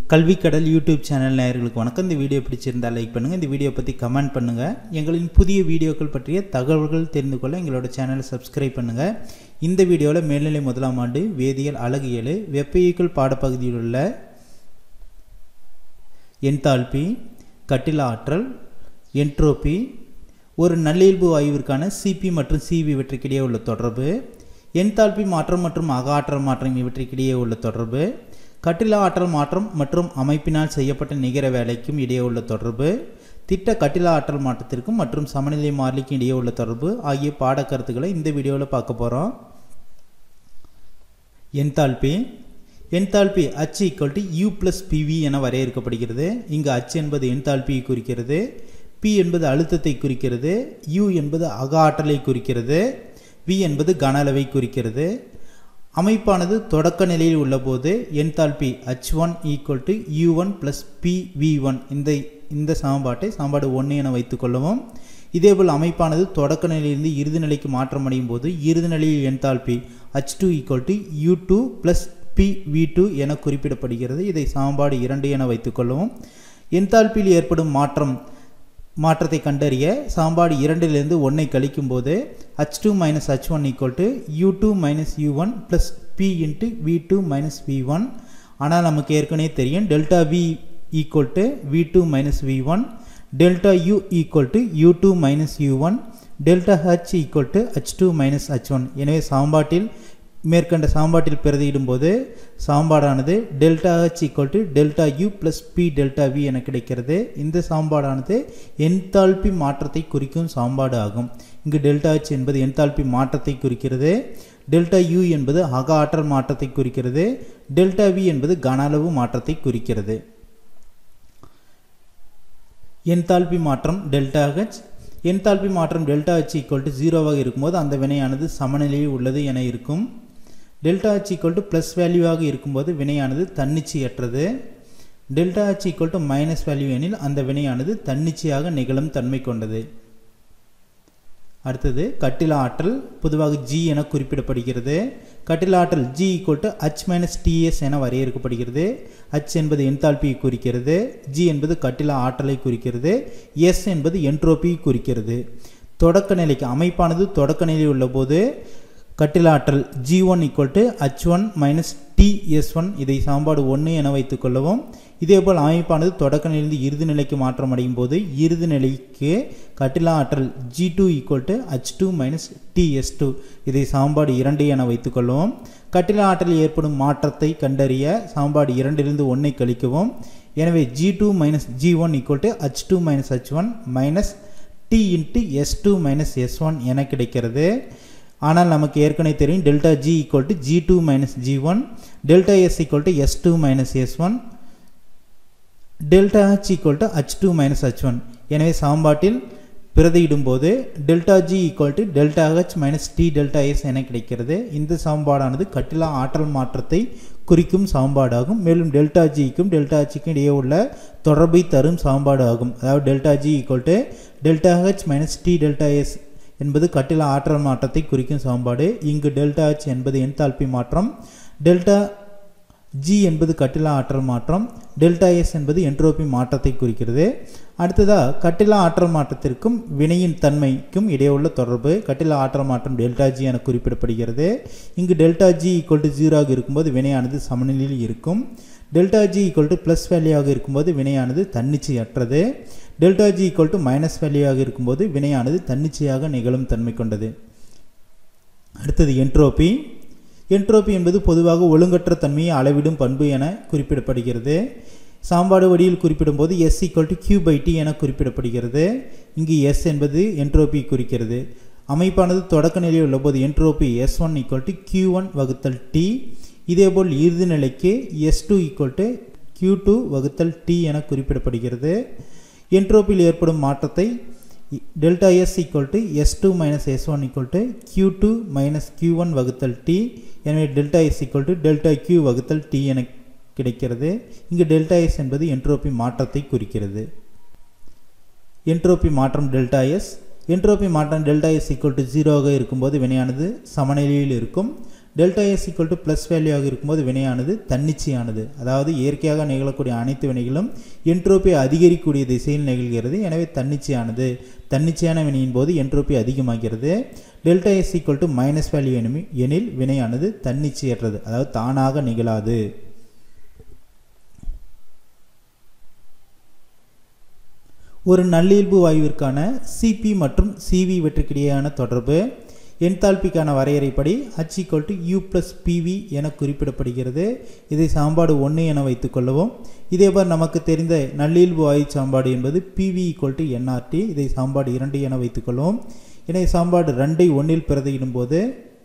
கல்விக்கடல் YouTube channel நேயர்களுக்கு வணக்கம் இந்த வீடியோ பிடிச்சிருந்தால் லைக் பண்ணுங்கள் இந்த வீடியோ பற்றி கமெண்ட் பண்ணுங்கள் எங்களின் புதிய வீடியோக்கள் பற்றிய தகவல்கள் தெரிந்து கொள்ள எங்களோட சேனலை சப்ஸ்கிரைப் பண்ணுங்கள் இந்த வீடியோவில் மேல்நிலை முதலாம் ஆண்டு வேதியியல் அழகு ஏழு வெப்பயியல் பாடப்பகுதியில் உள்ள என்தால்பி கட்டில ஆற்றல் என்ட்ரோபி ஒரு நல்லியல்பு வாயுவிற்கான சிபி மற்றும் சிவி இவற்றுக்கிடையே உள்ள தொடர்பு என்தால்பி மாற்றம் மற்றும் அக ஆற்றல் மாற்றம் இவற்றுக்கிடையே உள்ள தொடர்பு கட்டில ஆற்றல் மாற்றம் மற்றும் அமைப்பினால் செய்யப்பட்ட நிகர வேலைக்கும் இடையே உள்ள தொடர்பு திட்ட கட்டில ஆற்றல் மாற்றத்திற்கும் மற்றும் சமநிலை மாறிலிக்கும் இடையே உள்ள தொடர்பு ஆகிய பாடக்கருத்துக்களை இந்த வீடியோவில் பார்க்க போகிறோம் enthalpy enthalpy H equal to U plus PV என வரையறுக்கப்படுகிறது இங்கு H என்பது என்தால்பியை குறிக்கிறது P என்பது அழுத்தத்தை குறிக்கிறது U என்பது அக ஆற்றலை குறிக்கிறது V என்பது கன அளவை குறிக்கிறது அமைப்பானது தொடக்க நிலையில் உள்ளபோது enthalpy H one equal to U one plus P V one இந்த இந்த சமன்பாட்டை சமன்பாடு ஒன்று என வைத்துக்கொள்ளவும் இதேபோல் அமைப்பானது தொடக்க நிலையிலிருந்து இறுதி நிலைக்கு மாற்றம் அடையும் போது இறுதி நிலையில் enthalpy H two equal to U two plus P V two என குறிப்பிடப்படுகிறது இதை சமன்பாடு இரண்டு என வைத்துக்கொள்ளவும் என்தால்பியில் ஏற்படும் மாற்றம் மாற்றத்தை கண்டறிய சமன்பாடு இரண்டிலிருந்து ஒன்றை கழிக்கும் போது H two minus H one equal to U two minus U one plus P into V two minus V one ஆனால் நமக்கு ஏற்கனவே தெரியும் delta V equal to V two minus V one delta U equal to U two minus U one delta H equal to H two minus H one எனவே சமன்பாட்டில் மேற்கண்ட சமன்பாட்டில் பிரதியிடும் போது சமன்பாடானது delta H equal to delta U plus P delta V என கிடைக்கிறது இந்த சமன்பாடானது என்தால்பி மாற்றத்தை குறிக்கும் சமன்பாடு ஆகும் இங்கு டெல்டா ஹெச் என்பது என்தால்பி மாற்றத்தை குறிக்கிறது டெல்டா யூ என்பது அக ஆற்றல் மாற்றத்தை குறிக்கிறது டெல்டா வி என்பது கன அளவு மாற்றத்தை குறிக்கிறது என்தால்பி மாற்றம் டெல்டா ஹெச் என்தால்பி மாற்றம் டெல்டா ஹெச் ஈக்குவல் டு ஜீரோவாக இருக்கும்போது அந்த வினையானது சமநிலையில் உள்ளது என இருக்கும் delta H equal to plus வேல்யூவாக இருக்கும்போது வினையானது தன்னிச்சையற்றது delta H equal to minus value எனில் அந்த வினையானது தன்னிச்சையாக நிகழும் தன்மை கொண்டது அடுத்தது கட்டில ஆற்றல் பொதுவாக ஜி என குறிப்பிடப்படுகிறது கட்டில ஆற்றல் G equal to H minus TS என வரையறுக்கப்படுகிறது ஹச் என்பது என்தால்பியை குறிக்கிறது ஜி என்பது கட்டில ஆற்றலை குறிக்கிறது எஸ் என்பது என்ட்ரோபியை குறிக்கிறது தொடக்க நிலைக்கு அமைப்பானது தொடக்க நிலையில் உள்ளபோது கட்டில ஆற்றல் G one equal to H one minus T S one இதை சமன்பாடு ஒன்று என வைத்துக்கொள்ளவும் இதேபோல் அமைப்பானது தொடக்க நிலையிலிருந்து இறுதி நிலைக்கு மாற்றம் அடையும் போது இறுதி நிலைக்கு கட்டில ஆற்றல் G two equal to H two minus T S two இதை சமன்பாடு இரண்டு என வைத்துக்கொள்ளவும் கட்டில ஆற்றலில் ஏற்படும் மாற்றத்தை கண்டறிய சமன்பாடு இரண்டிலிருந்து ஒன்றை கழிக்கவும் எனவே G two minus G one equal to H two minus H one minus T into S two minus S one என கிடைக்கிறது ஆனால் நமக்கு ஏற்கனவே தெரியும் delta G equal to G two minus G one delta S equal to S two minus S one delta H equal to H two minus H one எனவே சமன்பாட்டில் பிரதியிடும் போது delta G equal to delta H minus T delta S என கிடைக்கிறது இந்த சமன்பாடானது கட்டிலா ஆற்றல் மாற்றத்தை குறிக்கும் சமன்பாடாகும் மேலும் டெல்டா ஜிக்கும் டெல்டா ஹெச்சுக்கும் இடையே உள்ள தொடர்பை தரும் சமன்பாடு ஆகும் அதாவது delta G equal to delta H minus T delta S என்பது கட்டில ஆற்றல் மாற்றத்தை குறிக்கும் சமன்பாடு இங்கு டெல்டா ஹெச் என்பது என்தால்பி மாற்றம் டெல்டா ஜி என்பது கட்டில ஆற்றல் மாற்றம் டெல்டா எஸ் என்பது என்ட்ரோபி மாற்றத்தை குறிக்கிறது அடுத்ததாக கட்டில ஆற்றல் மாற்றத்திற்கும் வினையின் தன்மைக்கும் இடையே உள்ள தொடர்பு கட்டில ஆற்றல் மாற்றம் டெல்டா ஜி என குறிப்பிடப்படுகிறது இங்கு டெல்டா ஜி ஈக்குவல் டு ஜீரோவாக இருக்கும்போது வினையானது சமநிலையில் இருக்கும் delta G equal to plus வேல்யூவாக இருக்கும்போது வினையானது தன்னிச்சையற்றது delta G equal to minus வேல்யூவாக இருக்கும்போது வினையானது தன்னிச்சையாக நிகழும் தன்மை கொண்டது அடுத்தது என்ட்ரோபி என்ட்ரோபி என்பது பொதுவாக ஒழுங்கற்ற தன்மையை அளவிடும் பண்பு என குறிப்பிடப்படுகிறது சாம்பாடு வடியில் குறிப்பிடும்போது S equal to Q by T என குறிப்பிடப்படுகிறது இங்கு எஸ் என்பது என்ட்ரோபி குறிக்கிறது அமைப்பானது தொடக்க நிலையில் உள்ளபோது entropy S one equal to Q one வகுத்தல் டி இதேபோல் இறுதி நிலைக்கு S two equal to Q two வகுத்தல் டி என குறிப்பிடப்படுகிறது என்ட்ரோப்பியில் ஏற்படும் மாற்றத்தை delta S equal to S two minus S one equal to Q two minus Q one வகுத்தல் டி எனவே delta S equal to delta Q வகுத்தல் டி என கிடைக்கிறது இங்கு டெல்டா எஸ் என்பது என்ட்ரோபி மாற்றத்தை குறிக்கிறது என்ட்ரோபி மாற்றம் டெல்டா எஸ் என்ட்ரோபி மாற்றம் டெல்டா எஸ் ஈக்குவல் டு ஜீரோவாக இருக்கும்போது வினையானது சமநிலையில் இருக்கும் delta S equal to plus வேல்யூவாக இருக்கும்போது வினையானது தன்னிச்சையானது அதாவது இயற்கையாக நிகழக்கூடிய அனைத்து வினைகளும் என்ட்ரோபி அதிகரிக்கக்கூடிய திசையில் நிகழ்கிறது எனவே தன்னிச்சையானது தன்னிச்சையான வினையின் போது என்ட்ரோபி அதிகமாகிறது delta S equal to minus value எனில் வினையானது தன்னிச்சையற்றது அதாவது தானாக நிகழாது ஒரு நல்லியல்பு வாயுவிற்கான சிபி மற்றும் சிவி இவற்றுக்கிடையேயான தொடர்பு என்தால்பிக்கான வரையறைப்படி H equal to U plus PV என குறிப்பிடப்படுகிறது இதை சாம்பாடு ஒன்று என வைத்துக்கொள்ளவும் இதேபோல் நமக்கு தெரிந்த நல்லியல்பு வாயு சாம்பாடு என்பது பிவி ஈக்குவல் டு என்ஆர்டி இதை சாம்பாடு இரண்டு என வைத்துக்கொள்ளவும் எனவே சாம்பாடு ரெண்டை ஒன்றில் பிரதியிடும் போது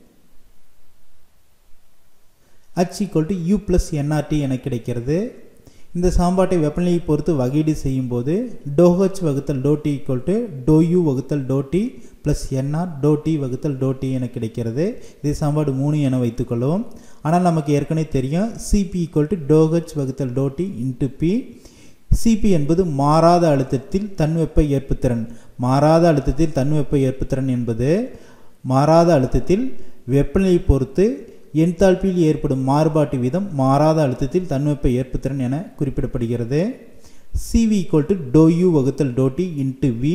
H equal to U plus NRT என கிடைக்கிறது இந்த சாம்பாட்டை வெப்பநிலையை பொறுத்து வகையீடு செய்யும் போது டோஹெச் வகுத்தல் டோ டி ஈக்குவல் டு டோ யூ வகுத்தல் டோ டி ப்ளஸ் என்ஆர் டோ டி வகுத்தல் டோ டி என கிடைக்கிறது இதை சாம்பாடு மூணு என வைத்துக்கொள்ளவும் ஆனால் நமக்கு ஏற்கனவே தெரியும் சிபி ஈக்குவல் டு டோஹெச் வகுத்தல் டோ டி இன்ட்டு பி சிபி என்பது மாறாத அழுத்தத்தில் தன்வெப்ப ஏற்புத்திறன் மாறாத அழுத்தத்தில் தன்வெப்ப ஏற்புத்திறன் என்பது மாறாத அழுத்தத்தில் வெப்பநிலையை பொறுத்து என்தால்பியில் ஏற்படும் மாறுபாட்டு வீதம் மாறாத அழுத்தத்தில் தன்வெப்ப ஏற்புத்திறன் என குறிப்பிடப்படுகிறது சிவி ஈக்குவல் டு டோ யூ வகுத்தல் டோ டி இன்ட்டு வி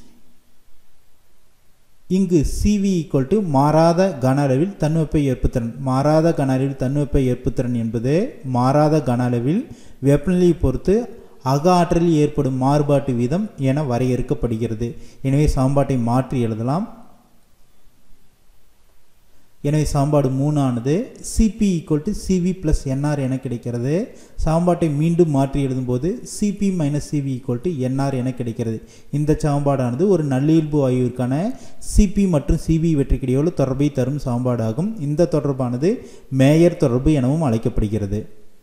இங்கு சிவி ஈக்குவல் டு மாறாத கன அளவில் தன்வெப்ப ஏற்புத்திறன் மாறாத கன அளவில் தன்வெப்ப ஏற்புத்திறன் என்பது மாறாத கன அளவில் வெப்பநிலையை பொறுத்து அக ஆற்றலில் ஏற்படும் மாறுபாட்டு வீதம் என வரையறுக்கப்படுகிறது எனவே சாம்பாட்டை மாற்றி எழுதலாம் எனவே சாம்பாடு மூணு ஆனது CP equal to CV plus NR என கிடைக்கிறது சாம்பாட்டை மீண்டும் மாற்றி எழுதும்போது CP minus CV equal to NR என கிடைக்கிறது இந்த சாம்பாடானது ஒரு நல்லியல்பு வாயுவிற்கான சிபி மற்றும் சிவி இவற்றுக்கிடையுள்ள தொடர்பை தரும் சாம்பாடாகும் இந்த தொடர்பானது மேயர் தொடர்பு எனவும் அழைக்கப்படுகிறது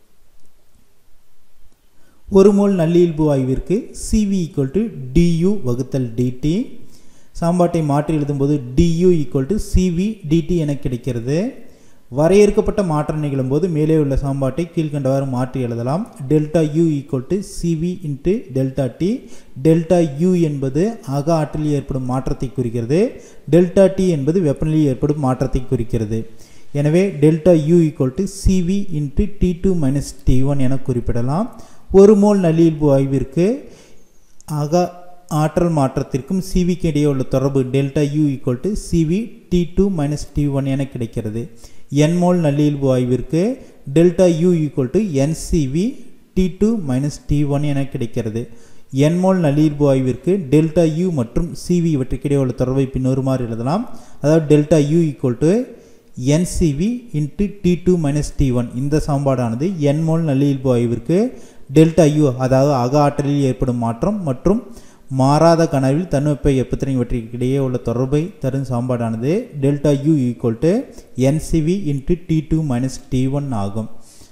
ஒரு மோல் நல்லியல்பு வாயுவிற்கு சிவி ஈக்குவல் டு டியு வகுத்தல் டிடி சாம்பாட்டை மாற்றி எழுதும்போது DU equal to CV DT என கிடைக்கிறது வரையறுக்கப்பட்ட மாற்றம் நிகழும்போது மேலே உள்ள சாம்பாட்டை கீழ்கண்டவாறு மாற்றி எழுதலாம் delta U equal to CV into delta T delta U என்பது அக ஆற்றலில் ஏற்படும் மாற்றத்தை குறிக்கிறது டெல்டா டி என்பது வெப்பநிலையில் ஏற்படும் மாற்றத்தை குறிக்கிறது எனவே delta U equal to CV into T two minus T one என குறிப்பிடலாம் ஒரு மோல் நல்லியல்பு ஆய்விற்கு அக ஆற்றல் மாற்றத்திற்கும் சிவிக்கு இடையே உள்ள தொடர்பு delta U equal to CV T two minus T one என கிடைக்கிறது என்மோல் நல்லியல்பு ஆய்விற்கு delta U equal to NCV T two minus T one என கிடைக்கிறது என்மோல் நல்லியல்பு ஆய்விற்கு டெல்டா யூ மற்றும் சிவி இவற்றுக்கிடையே உள்ள தொடர்பை பின்வருமாறு எழுதலாம் அதாவது delta U equal to NCV into T two minus T one இந்த சமன்பாடானது என்மோல் நல்லியல்பு ஆய்விற்கு டெல்டா யூ அதாவது அக ஆற்றலில் ஏற்படும் மாற்றம் மற்றும் மாறாத கனவில் தன்வெப்ப வெப்பத்திறன் இவற்றிற்கிடையே உள்ள தொடர்பை தரும் சமன்பாடானது delta U equal to NCV into T two minus T one ஆகும்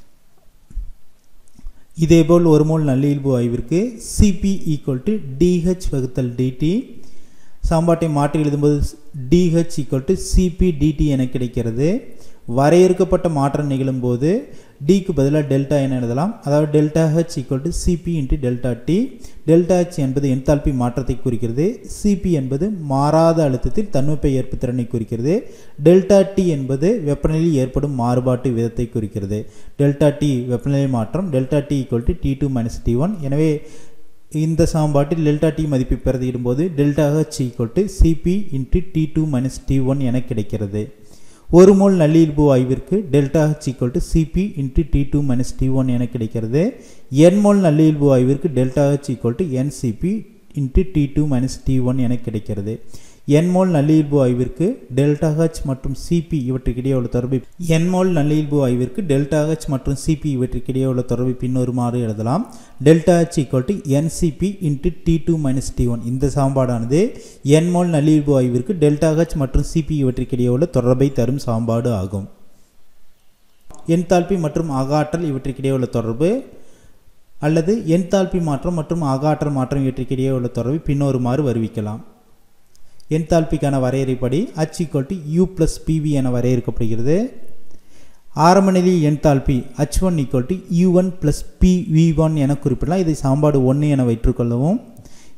இதேபோல் ஒரு மோல் நல்லியல்பு ஆய்விற்கு சிபி ஈக்குவல் டு டிஹெச் வகுத்தல் டிடி சமன்பாட்டை மாற்றி எழுதும்போது DH equal to CP DT என கிடைக்கிறது வரையறுக்கப்பட்ட மாற்றம் நிகழும்போது டிக்கு பதிலாக டெல்டா என எழுதலாம் அதாவது delta H equal to CP into delta T delta H என்பது என்தால்பி மாற்றத்தை குறிக்கிறது சிபி என்பது மாறாத அழுத்தத்தில் தன்வெப்ப ஏற்புத்திறனை குறிக்கிறது டெல்டா டி என்பது வெப்பநிலையில் ஏற்படும் மாறுபாட்டு விதத்தை குறிக்கிறது டெல்டா டி வெப்பநிலை மாற்றம் delta T equal to T two minus T one எனவே இந்த சமன்பாட்டில் டெல்டா டி மதிப்பை பிரதியிடும்போது delta H equal to CP into T two minus T one என கிடைக்கிறது ஒரு மோல் நல்லியல்பு ஆய்விற்கு delta H equal to CP into T two minus T one என கிடைக்கிறது என் மோல் நல்லியல்பு ஆய்விற்கு delta H equal to NCP into T two minus T one என கிடைக்கிறது என்மோல் நல்லியல்பு ஆய்விற்கு டெல்டா ஹெச் மற்றும் சிபி இவற்றுக்கிடையே உள்ள தொடர்பை என்மோல் நல்லியல்பு ஆய்விற்கு டெல்டா ஹெச் மற்றும் சிபி இவற்றுக்கிடையே உள்ள தொடர்பை பின்வருமாறு எழுதலாம் delta H equal to NCP into T two minus T one இந்த சாம்பாடானது என்மோல் நல்லியல்பு ஆய்விற்கு டெல்டா ஹெச் மற்றும் சிபி இவற்றுக்கிடையே உள்ள தொடர்பை தரும் சாம்பாடு ஆகும் என்தால்பி மற்றும் அகாற்றல் இவற்றுக்கிடையே உள்ள தொடர்பு அல்லது என்தால்பி மாற்றம் மற்றும் அகாற்றல் மாற்றம் இவற்றுக்கிடையே உள்ள தொடர்பை பின்வருமாறு வருவிக்கலாம் என்தால்பிக்கான வரையறைப்படி H equal to U plus PV என வரையறுக்கப்படுகிறது ஆரம்ப நிலையில் enthalpy H one equal to U one plus PV one என குறிப்பிடலாம் இதை சாம்பாடு ஒன்று என வைற்றுக்கொள்ளவும்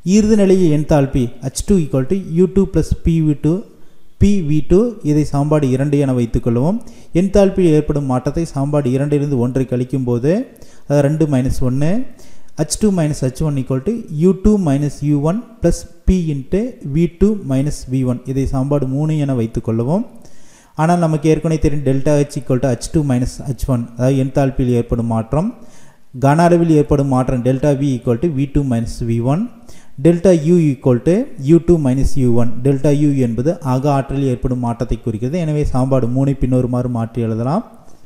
இறுதி நிலையில் enthalpy H two equal to U two plus PV two PV two இதை சாம்பாடு இரண்டு என வைத்துக்கொள்வோம் என்தால்பியில் ஏற்படும் மாற்றத்தை சாம்பாடு இரண்டிலிருந்து ஒன்றை கழிக்கும் போது அது ரெண்டு மைனஸ் ஒன்று H two minus H one equal to U two minus U one plus P into V two minus V one இதை சாம்பாடு மூணு என வைத்துக்கொள்வோம் ஆனால் நமக்கு ஏற்கனவே தெரியும் delta H equal to H two minus H one அதாவது என்தால்பியில் ஏற்படும் மாற்றம் கன அளவில் ஏற்படும் மாற்றம் delta V equal to V two minus V one delta U equal to U two minus U one delta U என்பது அக ஆற்றலில் ஏற்படும் மாற்றத்தை குறிக்கிறது எனவே சாம்பாடு மூணை பின்னொருமாறு மாற்றி எழுதலாம்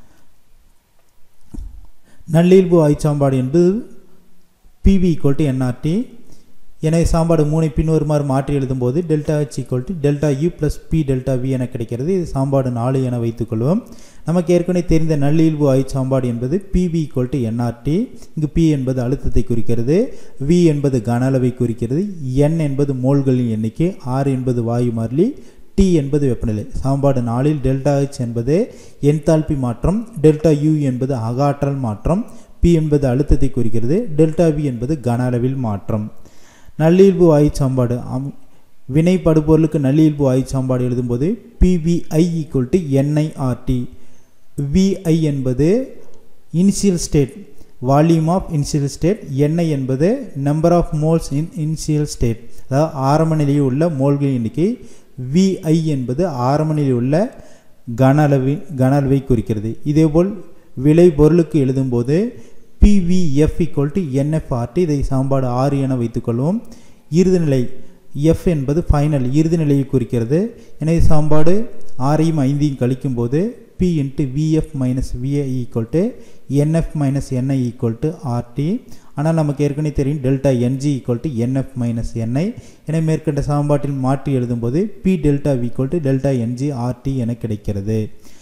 நல்லியல்பு ஆய்ச்சாம்பாடு என்பது பிவி ஈக்குவல் டு என்ஆர்டி எனவே சாம்பாடு மூணை பின்வருமாறு மாற்றி எழுதும்போது delta H equal to delta U plus P delta V என கிடைக்கிறது இது சாம்பாடு நாலு என வைத்துக்கொள்வோம் நமக்கு ஏற்கனவே தெரிந்த நல்லியல்பு ஆய் சாம்பாடு என்பது பிவி ஈக்குவல் டு என்ஆர்டி இங்கு பி என்பது அழுத்தத்தை குறிக்கிறது வி என்பது கன அளவை குறிக்கிறது என் என்பது மோல்களின் எண்ணிக்கை ஆர் என்பது வாயு மாறிலி டி என்பது வெப்பநிலை சாம்பாடு நாலில் டெல்டா ஹெச் என்பது என்தால்பி மாற்றம் டெல்டா யூ என்பது அகாற்றல் மாற்றம் பி என்பது அழுத்தத்தை குறிக்கிறது டெல்டா வி என்பது கன அளவில் மாற்றம் நல்லியல்பு வாயு சாம்பாடு அம் வினை படுபொருளுக்கு நல்லியல்பு வாயு சாம்பாடு எழுதும்போது PVI equal to NIRT VI என்பது initial state volume of initial state NI என்பது number of moles in initial state அதாவது ஆரம்ப நிலையில் உள்ள மோல்களின் எண்ணிக்கை விஐ என்பது ஆரம்ப நிலையில் உள்ள கன அளவி கன அளவை குறிக்கிறது இதேபோல் விளை பொருளுக்கு எழுதும்போது பிவிஎஃப் ஈக்குவல் டு என்எஃப்ஆர்டி இதை சாம்பாடு ஆறு என வைத்துக்கொள்வோம் இறுதிநிலை எஃப் என்பது ஃபைனல் இறுதி நிலையை குறிக்கிறது எனவே சாம்பாடு ஆறையும் ஐந்தையும் கழிக்கும் போது P into VF minus VA equal to NF minus NI equal to RT ஆனால் நமக்கு ஏற்கனவே தெரியும் delta NG equal to NF minus NI என மேற்கண்ட சமன்பாட்டில் மாற்றி எழுதும்போது P delta equal to delta NG RT என கிடைக்கிறது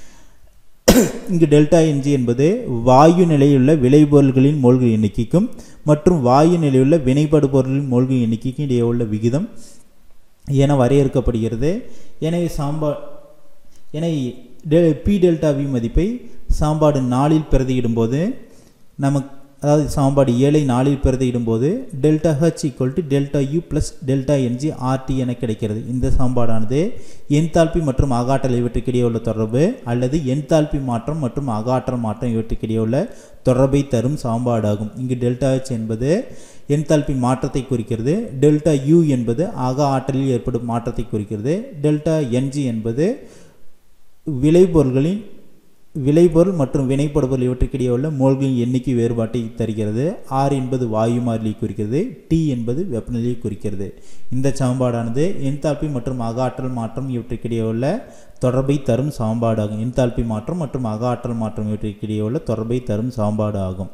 இங்கு டெல்டா என்ஜி என்பது வாயு நிலையுள்ள விளைபொருள்களின் மோல்கள் எண்ணிக்கைக்கும் மற்றும் வாயு நிலையுள்ள வினைபடு பொருளின் மோல்கள் எண்ணிக்கைக்கும் இடையே உள்ள விகிதம் என வரையறுக்கப்படுகிறது எனவே சாம்பா எனவே டெ பி டெல்டா வி மதிப்பை சாம்பாடு நாலில் பிரதியிடும்போது நமக்கு அதாவது சாம்பாடு ஏழை நாலில் பிரதியிடும்போது delta H equal to delta U plus delta NG RT என கிடைக்கிறது இந்த சாம்பாடானது என்தால்பி மற்றும் அகாற்றல் இவற்றுக்கிடையே உள்ள தொடர்பு அல்லது என்தால்பி மாற்றம் மற்றும் அகாற்றல் மாற்றம் இவற்றுக்கிடையே உள்ள தொடர்பை தரும் சாம்பாடாகும் இங்கு டெல்டா ஹெச் என்பது என்தால்பி மாற்றத்தை குறிக்கிறது டெல்டா யூ என்பது அக ஆற்றலில் ஏற்படும் மாற்றத்தை குறிக்கிறது டெல்டா என்ஜி என்பது விளைபொருள்களின் விளைபொருள் மற்றும் வினைப்படுபொருள் இவற்றுக்கிடையே உள்ள மோல்களின் எண்ணிக்கை வேறுபாட்டை தருகிறது ஆர் என்பது வாயு மாறிலியை குறிக்கிறது டி என்பது வெப்பநிலையை குறிக்கிறது இந்த சமன்பாடானது என்தால்பி மற்றும் அக ஆற்றல் மாற்றம் இவற்றுக்கிடையே உள்ள தொடர்பை தரும் சமன்பாடு ஆகும் என்தால்பி மாற்றம் மற்றும் அக ஆற்றல் மாற்றம் இவற்றுக்கிடையே உள்ள தொடர்பை தரும் சமன்பாடு ஆகும்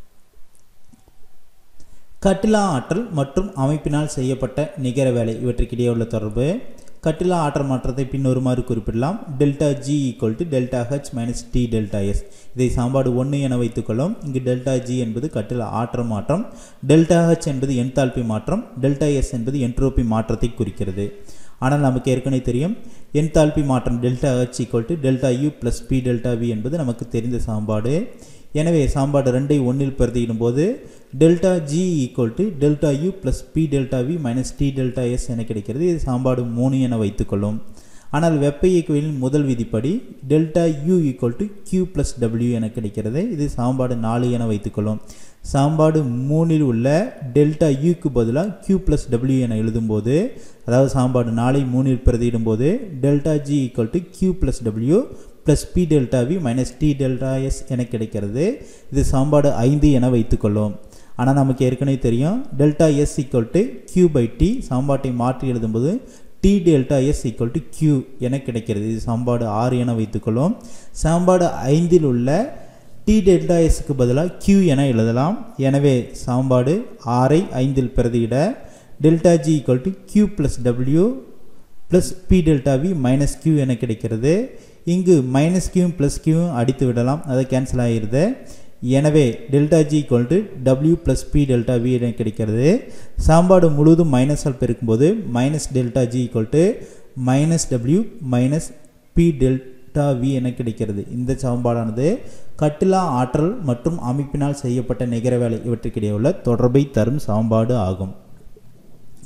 கட்டிலா ஆற்றல் மற்றும் அமைப்பினால் செய்யப்பட்ட நிகர வேலை இவற்றுக்கிடையே உள்ள தொடர்பு கட்டிலா ஆற்றல் மாற்றத்தை பின்வருமாறு குறிப்பிடலாம் delta G equal to delta H minus T delta S இதை சாம்பாடு ஒன்று என வைத்துக்கொள்ளும் இங்கு டெல்டா ஜி என்பது கட்டிலா ஆற்றல் மாற்றம் டெல்டா ஹெச் என்பது என்தால்பி மாற்றம் டெல்டா எஸ் என்பது என்ட்ரோபி மாற்றத்தை குறிக்கிறது ஆனால் நமக்கு ஏற்கனவே தெரியும் என்தால்பி மாற்றம் delta H equal to delta U plus P delta V என்பது நமக்கு தெரிந்த சாம்பாடு எனவே சாம்பாடு ரெண்டை ஒன்றில் பிரதியிடும் போது delta G equal to delta U plus P delta V minus T delta S என கிடைக்கிறது இது சாம்பாடு மூணு என வைத்துக்கொள்ளும் ஆனால் வெப்ப இயக்கவியலின் முதல் விதிப்படி delta U equal to Q plus W என கிடைக்கிறது இது சாம்பாடு நாலு என வைத்துக்கொள்ளும் சாம்பாடு மூணில் உள்ள டெல்டா யூக்கு பதிலாக கியூ ப்ளஸ் டபிள்யூ என எழுதும்போது அதாவது சாம்பாடு நாளை மூணில் பிரதியிடும்போது delta G equal to Q plus W plus P delta V minus T delta S என கிடைக்கிறது இது சாம்பாடு ஐந்து என வைத்துக்கொள்ளும் ஆனால் நமக்கு ஏற்கனவே தெரியும் delta S equal to Q by T சாம்பாட்டை மாற்றி எழுதும்போது T delta S equal to Q என கிடைக்கிறது இது சாம்பாடு ஆறு என வைத்துக்கொள்ளும் சாம்பாடு ஐந்தில் உள்ள டி டெல்டா எஸ்க்கு பதிலாக கியூ என எழுதலாம் எனவே சாம்பாடு ஆறை ஐந்தில் பிரதியிட delta G equal to Q plus W plus P delta V minus Q என கிடைக்கிறது இங்கு மைனஸ் கியூ ப்ளஸ் கியூவும் அடித்து விடலாம் அதை கேன்சல் ஆகிடுது எனவே delta G equal to W plus P delta V என கிடைக்கிறது சாம்பாடு முழுவதும் மைனஸால் பெருக்கும்போது minus delta G equal to minus W minus P delta V என கிடைக்கிறது இந்த சமன்பாடானது கட்டிலா ஆற்றல் மற்றும் அமைப்பினால் செய்யப்பட்ட நிகர வேலை இவற்றுக்கிடையே உள்ள தொடர்பை தரும் சமன்பாடு ஆகும்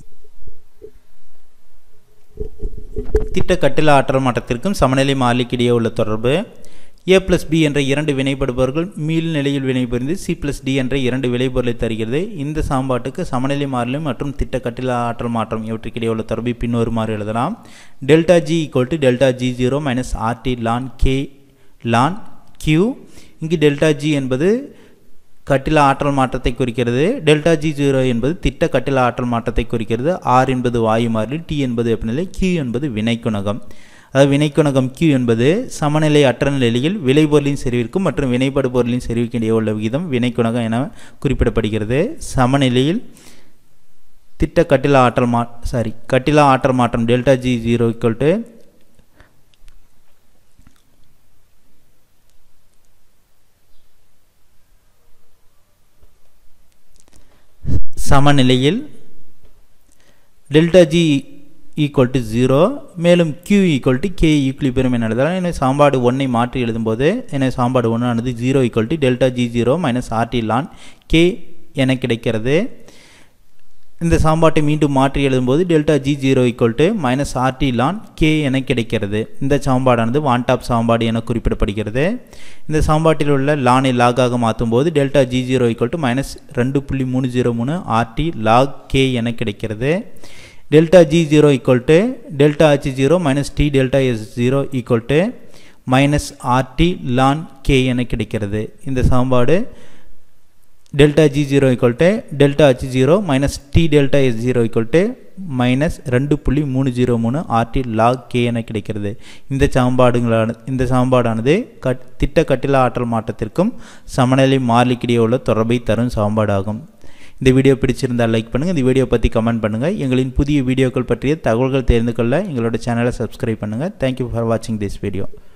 திட்ட கட்டில ஆற்றல் மாற்றத்திற்கும் சமநிலை மாறிலிக்கிடையே உள்ள தொடர்பு ஏ பிளஸ் பி என்ற இரண்டு வினைப்படுபவர்கள் மீள் நிலையில் வினைபுரிந்து சி பிளஸ் டி என்ற இரண்டு விளைபொருளை தருகிறது இந்த சாம்பாட்டுக்கு சமநிலை மாறிலி மற்றும் திட்ட கட்டில ஆற்றல் மாற்றம் இவற்றுக்கிடையே உள்ள தொடர்பை பின்வருமாறு எழுதலாம் delta G equal to delta G zero minus RT lawn K ln Q இங்கு டெல்டா ஜி என்பது கட்டில ஆற்றல் மாற்றத்தை குறிக்கிறது டெல்டா ஜி ஜீரோ என்பது திட்ட கட்டில ஆற்றல் மாற்றத்தை குறிக்கிறது ஆர் என்பது வாயு மாறிலி டி என்பது வெப்பநிலை கியூ என்பது வினைக்குணகம் அதாவது வினைக்குணகம் Q என்பது சமநிலை அற்ற நிலையில் விளைபொருளின் செறிவிற்கும் மற்றும் வினைப்படுபொருளின் செறிவுக்கு இடையே உள்ள விகிதம் வினைக்குணகம் என குறிப்பிடப்படுகிறது சமநிலையில் திட்ட கட்டில ஆற்றல் மா சாரி கட்டில ஆற்றல் மாற்றம் delta G zero equal to சமநிலையில் delta G equal to zero மேலும் q equal to K equilibrium என எழுதலாம் எனவே சாம்பாடு ஒன்றை மாற்றி எழுதும்போது எனவே சாம்பாடு ஒன்று ஆனது zero equal to delta G zero minus RT lawn K என கிடைக்கிறது இந்த சாம்பாட்டை மீண்டும் மாற்றி எழுதும்போது delta G zero equal to minus RT lawn K என கிடைக்கிறது இந்த சாம்பாடானது வான் டாப் சாம்பாடு என குறிப்பிடப்படுகிறது இந்த சாம்பாட்டில் உள்ள லானை லாகாக மாற்றும் போது delta G zero equal to minus ரெண்டு புள்ளி மூணு ஜீரோ மூணு ஆர்டி லாக் கே என கிடைக்கிறது delta G zero equal to delta H zero minus T delta S zero equal to minus RT lawn K என கிடைக்கிறது இந்த சாம்பாடு delta G zero equal to delta H zero minus T delta S zero equal to minus ரெண்டு புள்ளி மூணு zero மூணு RT lock K என கிடைக்கிறது இந்த சாம்பாடுங்களான இந்த சாம்பாடானது கட் திட்ட கட்டில ஆற்றல் மாற்றத்திற்கும் சமநிலை மாறிலிக்கிடையே உள்ள தொடர்பை தரும் சாம்பாடாகும் இந்த வீடியோ பிடிச்சிருந்தால் லைக் பண்ணுங்கள் இந்த வீடியோ பற்றி கமெண்ட் பண்ணுங்கள் எங்களின் புதிய வீடியோக்கள் பற்றிய தகவல்கள் தெரிந்து கொள்ள எங்களோட சேனலை சப்ஸ்கிரைப் பண்ணுங்கள் தேங்க்யூ ஃபார் வாட்சிங் திஸ் வீடியோ